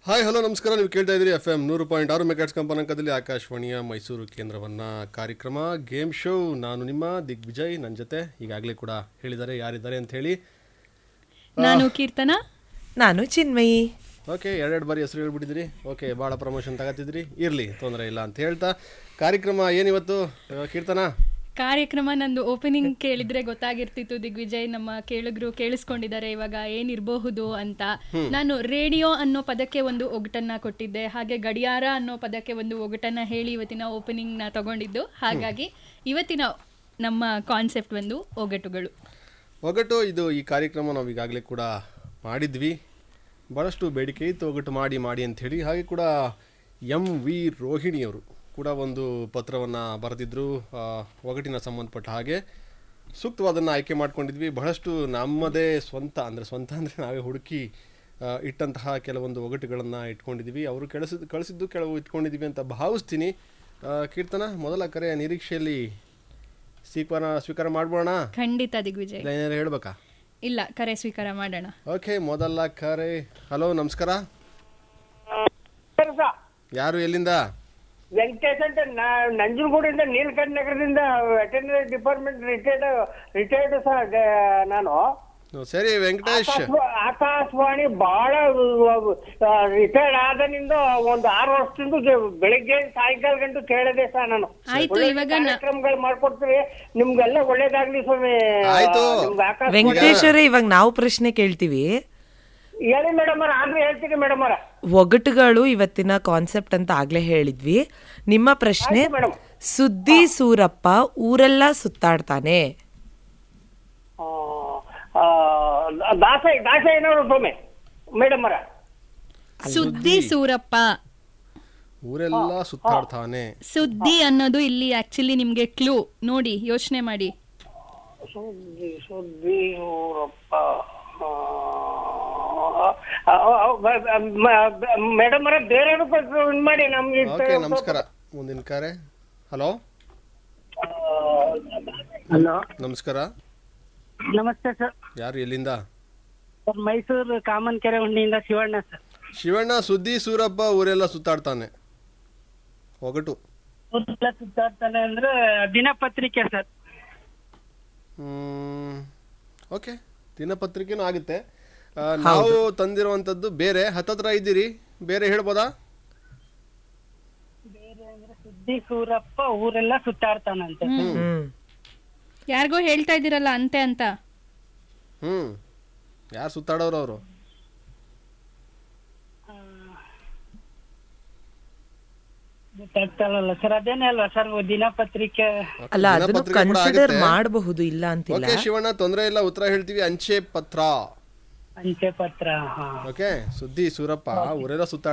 Hi hello ನಮಸ್ಕಾರ ನೀವು ಕೇಳ್ತಾ ಇದ್ದೀರಿ ಎಫ್ ಎಮ್ ನೂರು ಪಾಯಿಂಟ್ ಆರು ಮೆಗಾಟ್ಸ್ ಕಂಪನಾಂಕದಲ್ಲಿ ಆಕಾಶವಾಣಿಯ ಮೈಸೂರು ಕೇಂದ್ರವನ್ನ ಕಾರ್ಯಕ್ರಮ ಗೇಮ್ ಶೋ ನಾನು ನಿಮ್ಮ ದಿಗ್ವಿಜಯ್ ನನ್ನ ಜೊತೆ ಈಗಾಗಲೇ ಕೂಡ ಹೇಳಿದ್ದಾರೆ ಯಾರಿದ್ದಾರೆ ಅಂತ ಹೇಳಿ ನಾನು ಕೀರ್ತನ ನಾನು ಚಿನ್ಮಯಿ ಓಕೆ ಎರಡೆರಡು ಬಾರಿ ಹೆಸರು ಹೇಳ್ಬಿಟ್ಟಿದ್ರಿ ಓಕೆ ಭಾಳ ಪ್ರಮೋಷನ್ ತಗೋತಿದ್ರಿ ಇರಲಿ ತೊಂದರೆ ಇಲ್ಲ ಅಂತ ಹೇಳ್ತಾ ಕಾರ್ಯಕ್ರಮ ಏನಿವತ್ತು ಆ, ಕೀರ್ತನ ಕಾರ್ಯಕ್ರಮ ನಂದು ಓಪನಿಂಗ್ ಕೇಳಿದ್ರೆ ಗೊತ್ತಾಗಿರ್ತಿತ್ತು ದಿಗ್ವಿಜಯ್ ನಮ್ಮ ಕೇಳುಗರು ಕೇಳಿಸ್ಕೊಂಡಿದ್ದಾರೆ ಇವಾಗ ಏನಿರಬಹುದು ಅಂತ ನಾನು ರೇಡಿಯೋ ಅನ್ನೋ ಪದಕ್ಕೆ ಒಂದು ಒಗಟನ್ನ ಕೊಟ್ಟಿದ್ದೆ ಹಾಗೆ ಗಡಿಯಾರ ಅನ್ನೋ ಪದಕ್ಕೆ ಒಂದು ಒಗಟನ್ನ ಹೇಳಿ ಇವತ್ತಿನ ಓಪನಿಂಗ್ ನ ತಗೊಂಡಿದ್ದು ಹಾಗಾಗಿ ಇವತ್ತಿನ ನಮ್ಮ ಕಾನ್ಸೆಪ್ಟ್ ಒಂದು ಒಗಟುಗಳು ಒಗಟು ಇದು ಈ ಕಾರ್ಯಕ್ರಮ ನಾವು ಈಗಾಗಲೇ ಕೂಡ ಮಾಡಿದ್ವಿ ಭಾಳಷ್ಟು ಬೇಡಿಕೆ ಇತ್ತು ಒಗಟು ಮಾಡಿ ಮಾಡಿ ಅಂಥೇಳಿ ಹಾಗೆ ಕೂಡ ಎಂ ವಿ ರೋಹಿಣಿಯವರು ಕೂಡ ಒಂದು ಪತ್ರವನ್ನು ಬರೆದಿದ್ದರು ಆ, ಒಗಟಿನ ಸಂಬಂಧಪಟ್ಟ ಹಾಗೆ ಸೂಕ್ತವಾದನ್ನು ಆಯ್ಕೆ ಮಾಡ್ಕೊಂಡಿದ್ವಿ ಬಹಳಷ್ಟು ನಮ್ಮದೇ ಸ್ವಂತ ಅಂದರೆ ಸ್ವಂತ ಅಂದರೆ ನಾವೇ ಹುಡುಕಿ ಆ, ಇಟ್ಟಂತಹ ಕೆಲವೊಂದು ಒಗಟುಗಳನ್ನು ಇಟ್ಕೊಂಡಿದ್ವಿ ಅವರು ಕಳಿಸಿದ್ದು ಕಳಿಸಿದ್ದು ಕೆಲವು ಇಟ್ಕೊಂಡಿದ್ದೀವಿ ಅಂತ ಭಾವಿಸ್ತೀನಿ ಆ, ಕೀರ್ತನ ಮೊದಲ ಕರೆಯ ನಿರೀಕ್ಷೆಯಲ್ಲಿ ಸ್ವೀಕಾರ ಸ್ವೀಕಾರ ಮಾಡ್ಬೋಣ ಖಂಡಿತ ದಿಗ್ವಿಜಯ್ ಇಲ್ಲ ಏನಾರು ಹೇಳ್ಬೇಕಾ ಇಲ್ಲ ಕರೆ ಸ್ವೀಕಾರ ಮಾಡೋಣ ಓಕೆ ಮೊದಲ ಕರೆ ಹಲೋ ನಮಸ್ಕಾರ ಸರ್ ಯಾರು ಎಲ್ಲಿಂದ ವೆಂಕಟೇಶ್ ಅಂತ ನಾ- ನಂಜನಗೂಡಿಂದ ನೀಲಕಂಠ ನಗರದಿಂದ veterinary department retired retired sir ನಾನು ಹ್ಮ್, ಸರಿ ವೆಂಕಟೇಶ್ ಆಕಾಶವಾ- ಆಕಾಶವಾಣಿ ಬಹಳ ರಿಟೈರ್ಡ್ ಆದನಿಂದ ಒಂದು ಆರು ವರ್ಷದಿಂದ ಗೆ- ಬೆಳಿಗ್ಗೆ ಸಾಯಂಕಾಲ ಗಂಟು ಕೇಳಿದೆ ಸರ್ ನಾನು ಆಯ್ತು, ಒಳ್ಳೆ ಇವಾಗ ನಾ- ಕಾರ್ಯಕ್ರಮಗಳು ಮಾಡ್ಕೊಡ್ತೀವಿ ನಿಮ್ಗೆಲ್ಲ ಒಳ್ಳೇದಾಗ್ಲಿ ಸ್ವಾಮಿ ಆಯ್ತು. ನಿಮ್ಗೆ ಆಕಾಶ ವೆಂಕಟೇಶ್ವರ ಇವಾಗ ನಾವು ಪ್ರಶ್ನೆ ಕೇಳ್ತೀವಿ ಹೇಳಿ ಮೇಡಮ್ ಅವ್ರ ಆದ್ರೆ ಹೇಳ್ತೀನಿ ಮೇಡಮ್ ಅವ್ರ ಒಗಟುಗಳು ಇವತ್ತಿನ ಕಾನ್ಸೆಪ್ಟ್ ಅಂತ ಆಗ್ಲೇ ಹೇಳಿದ್ವಿ ನಿಮ್ಮ ಪ್ರಶ್ನೆ ಆಯ್ತು ಮೇಡಮ್. ಸುದ್ದಿ ಸೂರಪ್ಪ ಊರೆಲ್ಲ ಸುತ್ತಾಡ್ತಾನೆ ದಾಸ ದಾಸ ಏನಾದ್ರು ಸ್ವಾಮಿ ಮೇಡಮ್ ಅವರ ಸುದ್ದಿ ಸೂರಪ್ಪ ಊರೆಲ್ಲ ಸುತ್ತಾಡ್ತಾನೆ ಸುದ್ದಿ ಅನ್ನೋದು ಇಲ್ಲಿ ಆಕ್ಚುಲಿ ನಿಮ್ಗೆ ಕ್ಲೂ ನೋಡಿ ಯೋಚನೆ ಮಾಡಿ ಸುದ್ದಿ ಸುದ್ದಿ ಊರಪ್ಪ ಮೇಡಮ್ ಅವರ ಬೇರೆ ಇದ್ ಮಾಡಿ ನಮ್ಗೆ ಇದ್ ಓಕೆ ನಮಸ್ಕಾರ ಮುಂದಿನ ಕರೆ ಹಲೋ ಹಲೋ ನಮಸ್ಕಾರ ನಮಸ್ತೆ ಸರ್ ಯಾರು ಎಲ್ಲಿಂದ ಸರ್ ಮೈಸೂರು ಕಾಮನ್ ಕೆರೆ ಹುಂಡಿಯಿಂದ ಶಿವಣ್ಣ ಸರ್ ಶಿವಣ್ಣ ಸುದ್ದಿ ಸೂರಪ್ಪ ಊರೆಲ್ಲ ಸುತ್ತಾಡ್ತಾನೆ ಒಗಟು ಊರೆಲ್ಲ ಸುತ್ತಾಡ್ತಾನೆ ಅಂದ್ರೆ ದಿನಪತ್ರಿಕೆ ಸರ್ ಹ್ಮ್ ಓಕೆ ದಿನಪತ್ರಿಕೆನೂ ಆಗುತ್ತೆ ಆ, ನಾವು ತಂದಿರುವಂಥದ್ದು ಬೇರೆ ಹತ್ತತ್ರ ಇದ್ದೀರಿ ಬೇರೆ ಹೇಳ್ಬೋದಾ ಸುದ್ದಿ ಸೂರಪ್ಪ ಊರೆಲ್ಲ ಸುತ್ತಾಡ್ತಾನಂತೆ ಹ್ಮ್ ಯಾರಿಗೋ ಹೇಳ್ತಾ ಇದ್ದೀರಲ್ಲ ಅಂತೆ ಅಂತ ಹ್ಮ್ ಯಾರು ಸುತ್ತಾಡೋರು ಅವರು ಗೊತ್ತಾಗ್ತಾರಲ್ಲ ಸರ್ ಅದೇನೇ ಅಲ್ವಾ ಸರ್ ದಿನಪತ್ರಿಕೆ ಅಲ್ಲ ಅದನ್ನು ದಿನಪತ್ರಿಕೆ ಕೂಡ ಕನ್ಸಿಡರ್ ಆಗುತ್ತೆ. ಮಾಡಬಹುದು ಇಲ್ಲ ಅಂತಿಲ್ಲ ಓಕೆ ಶಿವಣ್ಣ ತೊಂದರೆ ಇಲ್ಲ ಉತ್ತರ ಹೇಳ್ತೀವಿ ಅಂಚೆ ಪತ್ರ ಅಂಚೆ ಪತ್ರ ಹಾ ಓಕೆ ಸುದ್ದಿ ಸೂರಪ್ಪ ಊರೆಲ್ಲ ಸುತ್ತಾಡ್ತಾನೆ